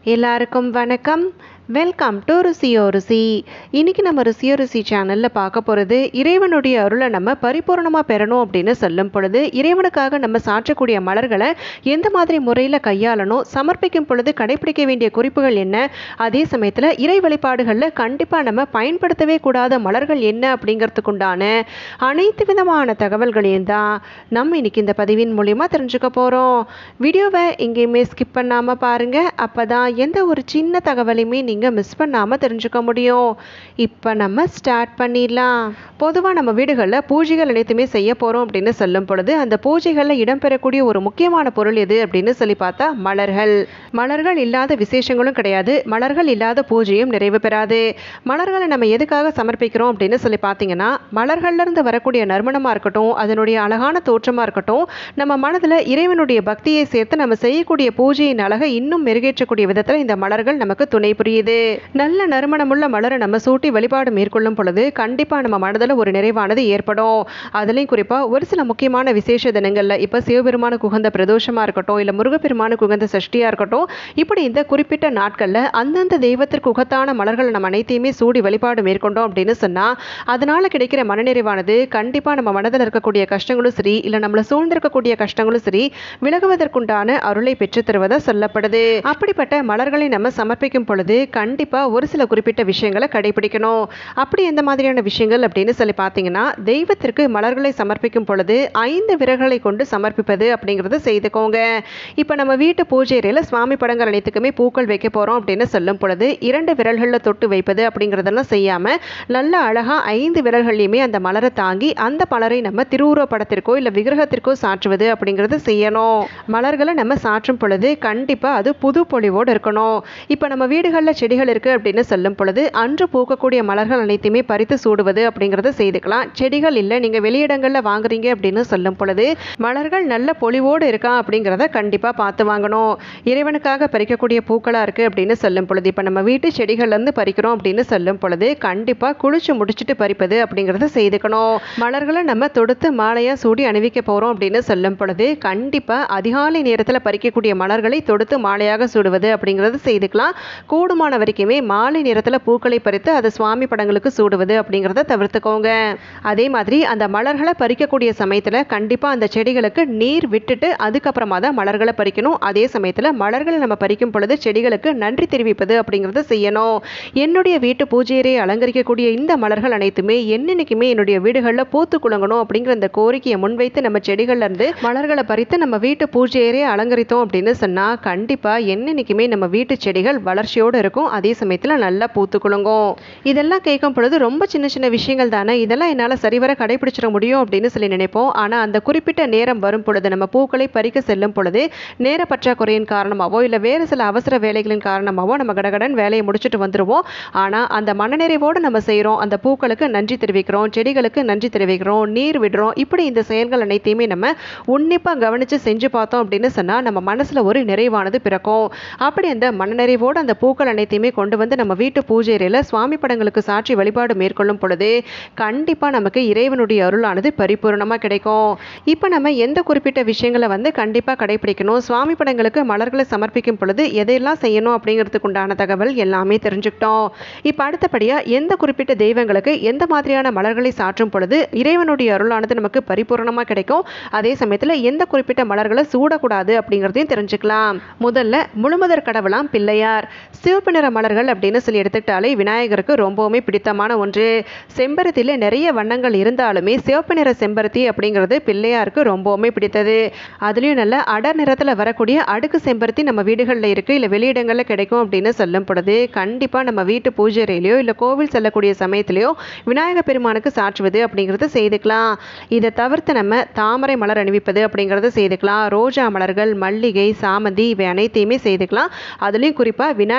எல்லாருக்கும் வணக்கம் welcome to ருசியோ ருசி இன்னைக்கு நம்ம ருசியோ ருசி சேனலில் பார்க்க போகிறது இறைவனுடைய அருளை நம்ம பரிபூர்ணமாக பெறணும் அப்படின்னு சொல்லும் பொழுது இறைவனுக்காக நம்ம சாற்றக்கூடிய மலர்களை எந்த மாதிரி முறையில் கையாளணும் சமர்ப்பிக்கும் பொழுது கடைபிடிக்க வேண்டிய குறிப்புகள் என்ன அதே சமயத்தில் இறை வழிபாடுகளில் கண்டிப்பாக நம்ம பயன்படுத்தவே கூடாத மலர்கள் என்ன அப்படிங்கிறதுக்குண்டான அனைத்து விதமான தகவல்களையும் தான் நம்ம இன்னைக்கு இந்த பதிவின் மூலியமாக தெரிஞ்சுக்க போகிறோம் வீடியோவை எங்கேயுமே ஸ்கிப் பண்ணாமல் பாருங்கள் அப்போ தான் எந்த ஒரு சின்ன தகவலையுமே நீங்கள் மிஸ் பண்ணாமல் தெரிஞ்சுக்க முடியும் இப்போ நம்ம ஸ்டார்ட் பண்ணிடலாம் பொதுவாக நம்ம வீடுகளில் பூஜைகள் அனைத்துமே செய்ய போகிறோம் அப்படின்னு சொல்லும் பொழுது அந்த பூஜைகளில் இடம்பெறக்கூடிய ஒரு முக்கியமான பொருள் எது அப்படின்னு சொல்லி பார்த்தா மலர்கள் மலர்கள் இல்லாத விசேஷங்களும் கிடையாது மலர்கள் இல்லாத பூஜையும் நிறைவு பெறாது மலர்களை நம்ம எதுக்காக சமர்ப்பிக்கிறோம் அப்படின்னு சொல்லி பார்த்தீங்கன்னா மலர்கள்லேருந்து வரக்கூடிய நறுமணமாக இருக்கட்டும் அதனுடைய அழகான தோற்றமாக இருக்கட்டும் நம்ம மனதில் இறைவனுடைய பக்தியை சேர்த்து நம்ம செய்யக்கூடிய பூஜையின் அழகை இன்னும் மெருகேற்றக்கூடிய விதத்தில் இந்த மலர்கள் நமக்கு துணை புரியுது நல்ல நறுமணமுள்ள மலரை நம்ம சூட்டி வழிபாடு மேற்கொள்ளும் பொழுது கண்டிப்பாக நம்ம மனதில் ஒரு நிறைவானது ஏற்படும் அதுலேயும் குறிப்பாக ஒரு சில முக்கியமான விசேஷ தினங்களில் இப்போ சிவபெருமானுக்கு உகந்த பிரதோஷமாக இருக்கட்டும் இல்லை முருகப்பெருமானுக்கு உகந்த சஷ்டியாக இருக்கட்டும் இப்படி இந்த குறிப்பிட்ட நாட்களில் அந்தந்த தெய்வத்திற்கு உகத்தான மலர்கள் நம்ம அனைத்தையுமே சூடி வழிபாடு மேற்கொண்டோம் அப்படின்னு சொன்னால் அதனால் கிடைக்கிற மனநிறைவானது கண்டிப்பாக நம்ம மனதில் இருக்கக்கூடிய கஷ்டங்களும் சரி இல்லை நம்மளை சூழ்ந்திருக்கக்கூடிய கஷ்டங்களும் சரி விலகுவதற்குண்டான அருளை பெற்று தருவதாக சொல்லப்படுது அப்படிப்பட்ட மலர்களை நம்ம சமர்ப்பிக்கும் பொழுது கண்டிப்பாக ஒரு சில குறிப்பிட்ட விஷயங்களை கடைபிடிக்கணும் அப்படி எந்த மாதிரியான விஷயங்கள் அப்படின்னு சொல்லி பார்த்தீங்கன்னா தெய்வத்திற்கு மலர்களை சமர்ப்பிக்கும் பொழுது ஐந்து விரல்களை கொண்டு சமர்ப்பிப்பது அப்படிங்கிறத செய்துக்கோங்க இப்போ நம்ம வீட்டு பூஜை அறையில் சுவாமி படங்கள் அனைத்துக்குமே பூக்கள் வைக்க போகிறோம் அப்படின்னு சொல்லும் பொழுது இரண்டு விரல்களில் தொட்டு வைப்பது அப்படிங்கிறதெல்லாம் செய்யாமல் நல்ல அழகாக ஐந்து விரல்கள்லையுமே அந்த மலரை தாங்கி அந்த மலரை நம்ம திருவுருவ படத்திற்கோ இல்லை விக்கிரகத்திற்கோ சாற்றுவது அப்படிங்கிறது செய்யணும் மலர்களை நம்ம சாற்றும் பொழுது கண்டிப்பாக அது புது பொலிவோடு இருக்கணும் இப்போ நம்ம வீடுகளில் செடிகள் இருக்குது அப்படின்னு சொல்லும் பொழுது அன்று பூக்கக்கூடிய மலர்கள் அனைத்தையுமே பறித்து சூடுவது அப்படிங்கிறத செய்துக்கலாம் செடிகள் இல்லை நீங்கள் வெளியிடங்களில் வாங்குறீங்க அப்படின்னு சொல்லும் பொழுது மலர்கள் நல்ல பொலிவோடு இருக்கா அப்படிங்கிறத கண்டிப்பாக பார்த்து வாங்கணும் இறைவனுக்காக பறிக்கக்கூடிய பூக்களாக இருக்குது அப்படின்னு சொல்லும் பொழுது இப்போ நம்ம வீட்டு செடிகள்லேருந்து பறிக்கிறோம் அப்படின்னு சொல்லும் பொழுது கண்டிப்பாக குளிச்சு முடிச்சுட்டு பறிப்பது அப்படிங்கிறத செய்துக்கணும் மலர்களை நம்ம தொடுத்து மாலையாக சூடி அணிவிக்க போகிறோம் அப்படின்னு சொல்லும் பொழுது கண்டிப்பாக அதிகாலை நேரத்தில் பறிக்கக்கூடிய மலர்களை தொடுத்து மாலையாக சூடுவது அப்படிங்கிறது செய்துக்கலாம் கூடுமான வரைக்குமே மாலை நேரத்தில் பூக்களை பறித்து அதை சுவாமி படங்களுக்கு சூடுவது அப்படிங்கிறத தவிர்த்துக்கோங்க அதே மாதிரி அந்த மலர்களை பறிக்கக்கூடிய சமயத்தில் கண்டிப்பாக அந்த செடிகளுக்கு நீர் விட்டுட்டு அதுக்கப்புறமா தான் மலர்களை பறிக்கணும் அதே சமயத்தில் மலர்களை நம்ம பறிக்கும் பொழுது செடிகளுக்கு நன்றி தெரிவிப்பது அப்படிங்கிறத செய்யணும் என்னுடைய வீட்டு பூஜையரை அலங்கரிக்கக்கூடிய இந்த மலர்கள் அனைத்துமே என்னென்னைக்குமே என்னுடைய வீடுகளில் பூத்து குலுங்கணும் அப்படிங்கிற இந்த கோரிக்கையை முன்வைத்து நம்ம செடிகள்ல இருந்து மலர்களை பறித்து நம்ம வீட்டு பூஜையரே அலங்கரித்தோம் அப்படின்னு சொன்னால் கண்டிப்பாக என்னென்னைக்குமே நம்ம வீட்டு செடிகள் வளர்ச்சியோடு இருக்கும் அதே சமயத்தில் நல்லா பூத்து குலுங்கும் இதெல்லாம் கேட்கும் பொழுது ரொம்ப சின்ன சின்ன விஷயங்கள் தானே இதெல்லாம் என்னால் சரிவர கடைபிடிச்சிட முடியும் அப்படின்னு சொல்லி நினைப்போம் ஆனால் அந்த குறிப்பிட்ட நேரம் வரும் பொழுது நம்ம பூக்களை பறிக்க செல்லும் பொழுது நேர பற்றாக்குறையின் காரணமாகவோ இல்லை வேறு சில அவசர வேலைகளின் காரணமாகவோ நம்ம கடகடன் வேலையை முடிச்சுட்டு வந்துடுவோம் ஆனால் அந்த மனநிறைவோடு நம்ம செய்கிறோம் அந்த பூக்களுக்கு நன்றி தெரிவிக்கிறோம் செடிகளுக்கு நன்றி தெரிவிக்கிறோம் நீர் விடுறோம் இப்படி இந்த செயல்கள் அனைத்தையுமே நம்ம உன்னிப்பாக கவனித்து செஞ்சு பார்த்தோம் அப்படின்னு சொன்னால் நம்ம மனசில் ஒரு நிறைவானது பிறக்கும் அப்படி அந்த மனநிறைவோடு அந்த பூக்கள் அனைத்தையுமே கொண்டு வந்து நம்ம வீட்டு பூஜை அறையில் சுவாமி படங்களுக்கு சாட்சி வழிபாடு மேற்கொள்ளும் பொழுது கண்டிப்பாக நமக்கு இறைவனுடைய அருளானது பரிபூர்ணமாக கிடைக்கும் இப்போ நம்ம எந்த குறிப்பிட்ட விஷயங்களை வந்து கண்டிப்பாக கடைபிடிக்கணும் சுவாமி படங்களுக்கு மலர்களை சமர்ப்பிக்கும் பொழுது எதையெல்லாம் செய்யணும் அப்படிங்கிறதுக்கு உண்டான தகவல் எல்லாமே தெரிஞ்சுக்கிட்டோம் இப்போ அடுத்தபடியாக எந்த குறிப்பிட்ட தெய்வங்களுக்கு எந்த மாதிரியான மலர்களை சாற்றும் பொழுது இறைவனுடைய அருளானது நமக்கு பரிபூர்ணமாக கிடைக்கும் அதே சமயத்தில் எந்த குறிப்பிட்ட மலர்களை சூடக்கூடாது அப்படிங்கிறதையும் தெரிஞ்சுக்கலாம் முதல்ல முழுமுதற் கடவுளாம் பிள்ளையார் சிவப்பு நிற மலர்கள் அப்படின்னு சொல்லி எடுத்துக்கிட்டாலே விநாயகருக்கு ரொம்பவுமே பிடித்தமான ஒன்று செம்பருத்தியில் நிறைய வண்ணங்கள் இருந்தாலுமே சிவப்பு நிற செம்பருத்தி அப்படிங்கிறது பிள்ளையாருக்கு ரொம்பவுமே பிடித்தது அதுலேயும் நல்ல அடர் நிறத்தில் வரக்கூடிய அடுக்கு செம்பருத்தி நம்ம வீடுகளில் இருக்குது இல்லை வெளியிடங்களில் கிடைக்கும் அப்படின்னு சொல்லும் பொழுது கண்டிப்பாக நம்ம வீட்டு பூஜை அறையிலையோ இல்லை கோவில் செல்லக்கூடிய சமயத்திலையோ விநாயக பெருமானுக்கு சாற்றுவது அப்படிங்கிறது செய்துக்கலாம் இதை தவிர்த்து நம்ம தாமரை மலர் அணிவிப்பது அப்படிங்கிறத செய்துக்கலாம் ரோஜா மலர்கள் மல்லிகை சாமந்தி இவை அனைத்தையுமே செய்துக்கலாம் அதுலேயும் குறிப்பாக விநாயக பெருமான்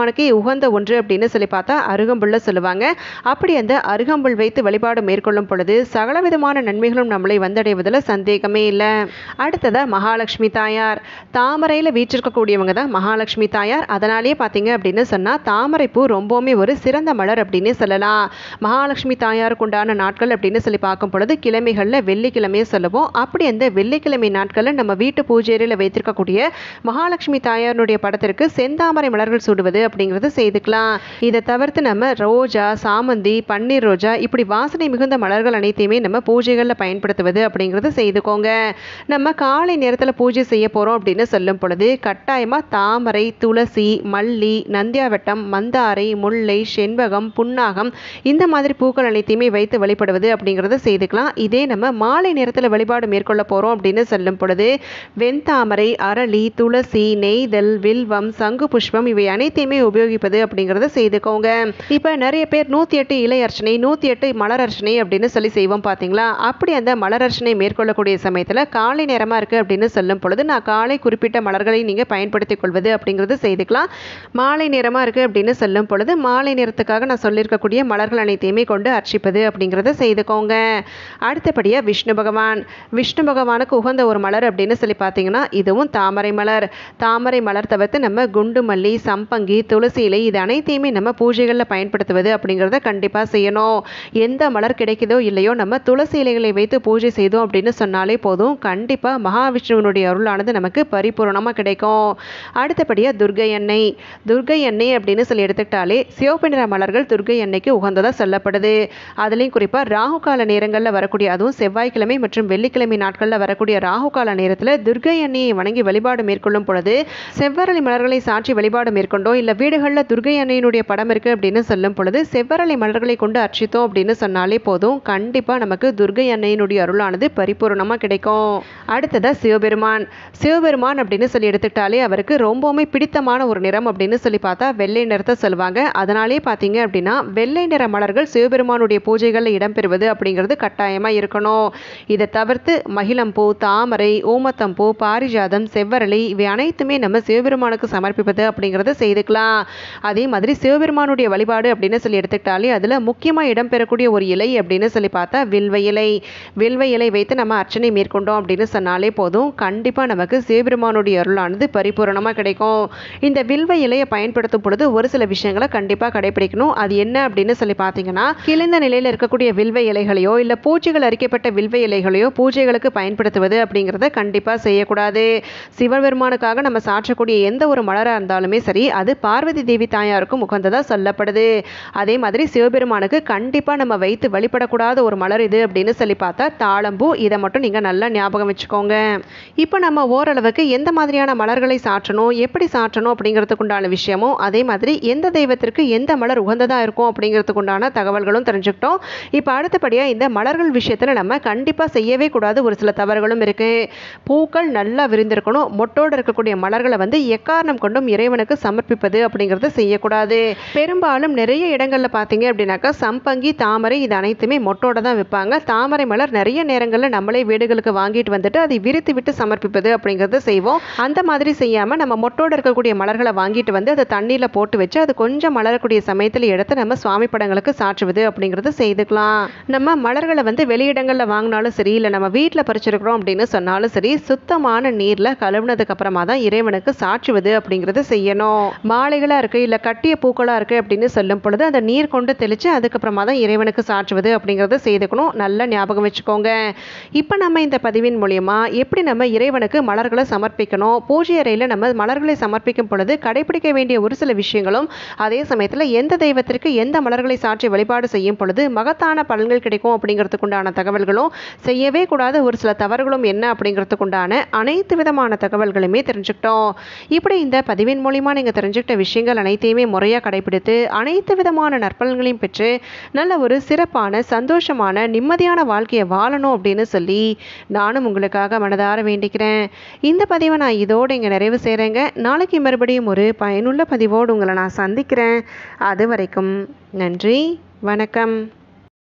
சிவபெருமானுக்கே உகந்த ஒன்று அப்படின்னு சொல்லி பார்த்தா அருகம்புல்ல சொல்லுவாங்க அப்படி அந்த அருகம்புல் வைத்து வழிபாடு மேற்கொள்ளும் பொழுது சகலவிதமான நன்மைகளும் நம்மளை வந்தடைவதில் சந்தேகமே இல்லை அடுத்ததாக மகாலட்சுமி தாயார் தாமரையில் வீற்றிருக்கக்கூடியவங்க தான் மகாலட்சுமி தாயார் அதனாலேயே பார்த்தீங்க அப்படின்னு சொன்னால் தாமரை பூ ரொம்பவுமே ஒரு சிறந்த மலர் அப்படின்னு சொல்லலாம் மகாலட்சுமி தாயாருக்கு உண்டான நாட்கள் அப்படின்னு சொல்லி பார்க்கும் பொழுது கிழமைகளில் வெள்ளிக்கிழமையே சொல்லுவோம் அப்படி அந்த வெள்ளிக்கிழமை நாட்களில் நம்ம வீட்டு பூஜையில் வைத்திருக்கக்கூடிய மகாலட்சுமி தாயாருடைய படத்திற்கு செந்தாமரை மலர்கள் சூடுவது அப்படிங்கிறது செய்துக்கலாம் இதை தவிர்த்து நம்ம ரோஜா சாமந்தி பன்னீர் ரோஜா இப்படி வாசனை மிகுந்த மலர்கள் அனைத்தையுமே நம்ம பூஜைகளில் பயன்படுத்துவது அப்படிங்கிறது செய்துக்கோங்க நம்ம காலை நேரத்தில் பூஜை செய்ய போகிறோம் அப்படின்னு சொல்லும் பொழுது கட்டாயமாக தாமரை துளசி மல்லி நந்தியாவட்டம் மந்தாரை முல்லை செண்பகம் புன்னாகம் இந்த மாதிரி பூக்கள் அனைத்தையுமே வைத்து வழிபடுவது அப்படிங்கிறத செய்துக்கலாம் இதே நம்ம மாலை நேரத்தில் வழிபாடு மேற்கொள்ள போகிறோம் அப்படின்னு சொல்லும் பொழுது வெண்தாமரை அரளி துளசி நெய்தல் வில்வம் சங்கு புஷ்பம் இவை அனைத்தையுமே உபயோகிப்பது அப்படிங்கிறத செய்துக்கோங்க இப்போ நிறைய பேர் நூற்றி எட்டு இலை அர்ச்சனை நூற்றி எட்டு மலர் அர்ச்சனை அப்படின்னு சொல்லி செய்வோம் பார்த்தீங்களா அப்படி அந்த மலர் அர்ச்சனை மேற்கொள்ளக்கூடிய சமயத்தில் காலை நேரமாக இருக்குது அப்படின்னு சொல்லும் பொழுது நான் காலை குறிப்பிட்ட மலர்களை நீங்கள் பயன்படுத்திக் கொள்வது அப்படிங்கிறது செய்துக்கலாம் மாலை நேரமாக இருக்குது அப்படின்னு சொல்லும் பொழுது மாலை நேரத்துக்காக நான் சொல்லியிருக்கக்கூடிய மலர்கள் அனைத்தையுமே கொண்டு அர்ச்சிப்பது அப்படிங்கிறத செய்துக்கோங்க அடுத்தபடியாக விஷ்ணு பகவான் விஷ்ணு பகவானுக்கு உகந்த ஒரு மலர் அப்படின்னு சொல்லி பார்த்தீங்கன்னா இதுவும் தாமரை மலர் தாமரை மலர் தவிர்த்து நம்ம குண்டு மல்லி சம்பங்கி துளசி இலை இது அனைத்தையுமே நம்ம பூஜைகளில் பயன்படுத்துவது அப்படிங்கிறத கண்டிப்பாக செய்யணும் எந்த மலர் கிடைக்குதோ இல்லையோ நம்ம துளசி இலைகளை வைத்து பூஜை செய்தோம் அப்படின்னு சொன்னாலே போதும் கண்டிப்பாக மகாவிஷ்ணுவனுடைய அருளானது நமக்கு பரிபூரணமாக கிடைக்கும் அடுத்தபடியாக துர்கை எண்ணெய் துர்கை எண்ணெய் அப்படின்னு சொல்லி எடுத்துக்கிட்டாலே சிவப்பு நிற மலர்கள் துர்கை எண்ணெய்க்கு உகந்ததாக சொல்லப்படுது அதுலேயும் குறிப்பாக ராகு கால நேரங்களில் வரக்கூடிய அதுவும் செவ்வாய்க்கிழமை மற்றும் வெள்ளிக்கிழமை நாட்களில் வரக்கூடிய ராகு கால நேரத்தில் துர்கை எண்ணெயை வணங்கி வழிபாடு மேற்கொள்ளும் பொழுது செவ்வரளி மலர்களை சாற்றி வழிபாடு மேற்கொண்டோம் இல்லை வீடுகளில் துர்கை அன்னையினுடைய படம் இருக்குது அப்படின்னு சொல்லும் பொழுது செவ்வரளி மலர்களை கொண்டு அர்ச்சித்தோம் அப்படின்னு சொன்னாலே போதும் கண்டிப்பாக நமக்கு துர்கை அன்னையினுடைய அருளானது பரிபூர்ணமாக கிடைக்கும் அடுத்ததாக சிவபெருமான் சிவபெருமான் அப்படின்னு சொல்லி எடுத்துக்கிட்டாலே அவருக்கு ரொம்பவுமே பிடித்தமான ஒரு நிறம் அப்படின்னு சொல்லி பார்த்தா வெள்ளை நிறத்தை சொல்லுவாங்க அதனாலே பார்த்தீங்க அப்படின்னா வெள்ளை நிற மலர்கள் சிவபெருமானுடைய பூஜைகளில் இடம்பெறுவது அப்படிங்கிறது கட்டாயமாக இருக்கணும் இதை தவிர்த்து மகிழம்பூ தாமரை ஊமத்தம்பூ பாரிஜாதம் செவ்வரளி இவை அனைத்துமே நம்ம சிவபெருமானுக்கு சமர்ப்பிப்பது அப்படிங்கிறத செய்துக்கலாம் அதே மாதிரி சிவபெருமானுடைய வழிபாடு அப்படின்னு சொல்லி எடுத்துக்கிட்டாலே அதில் முக்கியமாக இடம்பெறக்கூடிய ஒரு இலை அப்படின்னு சொல்லி பார்த்தா வில்வ இலை வில்வ இலை வைத்து நம்ம அர்ச்சனை மேற்கொண்டோம் அப்படின்னு சொன்னாலே போதும் கண்டிப்பாக நமக்கு சிவபெருமானுடைய அருளானது பரிபூரணமாக கிடைக்கும் இந்த வில்வ இலையை பயன்படுத்தும் பொழுது ஒரு சில விஷயங்களை கண்டிப்பாக கடைபிடிக்கணும் அது என்ன அப்படின்னு சொல்லி பார்த்தீங்கன்னா கிழிந்த நிலையில் இருக்கக்கூடிய வில்வ இலைகளையோ இல்லை பூச்சிகள் அரிக்கப்பட்ட வில்வ இலைகளையோ பூஜைகளுக்கு பயன்படுத்துவது அப்படிங்கிறத கண்டிப்பாக செய்யக்கூடாது சிவபெருமானுக்காக நம்ம சாற்றக்கூடிய எந்த ஒரு மலராக இருந்தாலுமே சரி அது பார்வதி தேவி தாயாருக்கும் உகந்ததாக சொல்லப்படுது அதே மாதிரி சிவபெருமானுக்கு கண்டிப்பாக நம்ம வைத்து வழிபடக்கூடாத ஒரு மலர் இது அப்படின்னு சொல்லி பார்த்தா தாளம்பூ இதை மட்டும் நீங்கள் நல்லா ஞாபகம் வச்சுக்கோங்க இப்போ நம்ம ஓரளவுக்கு எந்த மாதிரியான மலர்களை சாற்றணும் எப்படி சாற்றணும் அப்படிங்கிறதுக்கு உண்டான விஷயமும் அதே மாதிரி எந்த தெய்வத்திற்கு எந்த மலர் உகந்ததாக இருக்கும் அப்படிங்கிறதுக்கு உண்டான தகவல்களும் தெரிஞ்சுக்கிட்டோம் இப்போ அடுத்தபடியாக இந்த மலர்கள் விஷயத்தில் நம்ம கண்டிப்பாக செய்யவே கூடாது ஒரு சில தவறுகளும் இருக்குது பூக்கள் நல்லா விரிந்திருக்கணும் மொட்டோடு இருக்கக்கூடிய மலர்களை வந்து எக்காரணம் கொண்டும் இறைவனுக்கு சமர்ப்பிப்பது அப்படிங்கிறத செய்யக்கூடாது பெரும்பாலும் நிறைய இடங்களில் பார்த்தீங்க அப்படின்னாக்கா சம்பங்கி தாமரை இது அனைத்துமே மொட்டோட தான் விற்பாங்க தாமரை மலர் நிறைய நேரங்களில் நம்மளே வீடுகளுக்கு வாங்கிட்டு வந்துட்டு அதை விரித்து விட்டு சமர்ப்பிப்பது அப்படிங்கிறத செய்வோம் அந்த மாதிரி செய்யாமல் நம்ம மொட்டோடு இருக்கக்கூடிய மலர்களை வாங்கிட்டு வந்து அதை தண்ணியில் போட்டு வச்சு அது கொஞ்சம் மலரக்கூடிய சமயத்தில் எடுத்து நம்ம சுவாமி படங்களுக்கு சாற்றுவது அப்படிங்கிறத செய்துக்கலாம் நம்ம மலர்களை வந்து வெளியிடங்களில் வாங்கினாலும் சரி இல்லை நம்ம வீட்டில் பறிச்சிருக்கிறோம் அப்படின்னு சொன்னாலும் சரி சுத்தமான நீரில் கழுவுனதுக்கு அப்புறமா தான் இறைவனுக்கு சாற்றுவது அப்படிங்கிறத செய்யணும் மாலைகளாக இருக்குது இல்லை கட்டிய பூக்களாக இருக்குது அப்படின்னு சொல்லும் பொழுது அந்த நீர் கொண்டு தெளித்து அதுக்கப்புறமா தான் இறைவனுக்கு சாற்றுவது அப்படிங்கிறத செய்துக்கணும் நல்லா ஞாபகம் வச்சுக்கோங்க இப்போ நம்ம இந்த பதிவின் மூலியமா எப்படி நம்ம இறைவனுக்கு மலர்களை சமர்ப்பிக்கணும் பூஜை அறையில் நம்ம மலர்களை சமர்ப்பிக்கும் பொழுது கடைபிடிக்க வேண்டிய ஒரு சில விஷயங்களும் அதே சமயத்தில் எந்த தெய்வத்திற்கு எந்த மலர்களை சாற்றி வழிபாடு செய்யும் பொழுது மகத்தான பலன்கள் கிடைக்கும் அப்படிங்கிறதுக்குண்டான தகவல்களும் செய்யவே கூடாத ஒரு சில தவறுகளும் என்ன அப்படிங்கிறதுக்குண்டான அனைத்து விதமான தகவல்களுமே தெரிஞ்சுக்கிட்டோம் இப்படி இந்த பதிவின் மூலிமா நீங்கள் தெரிஞ்சுக்கிட்ட விஷயங்கள் அனைத்தையுமே முறையாக கடைபிடித்து அனைத்து விதமான நற்பலன்களையும் பெற்று நல்ல ஒரு சிறப்பான சந்தோஷமான நிம்மதியான வாழ்க்கையை வாழணும் அப்படின்னு சொல்லி நானும் உங்களுக்காக மனதார வேண்டிக்கிறேன் இந்த பதிவை நான் இதோடு இங்கே நிறைவு செய்கிறேங்க நாளைக்கு மறுபடியும் ஒரு பயனுள்ள பதிவோடு உங்களை நான் சந்திக்கிறேன் அது வரைக்கும் நன்றி வணக்கம்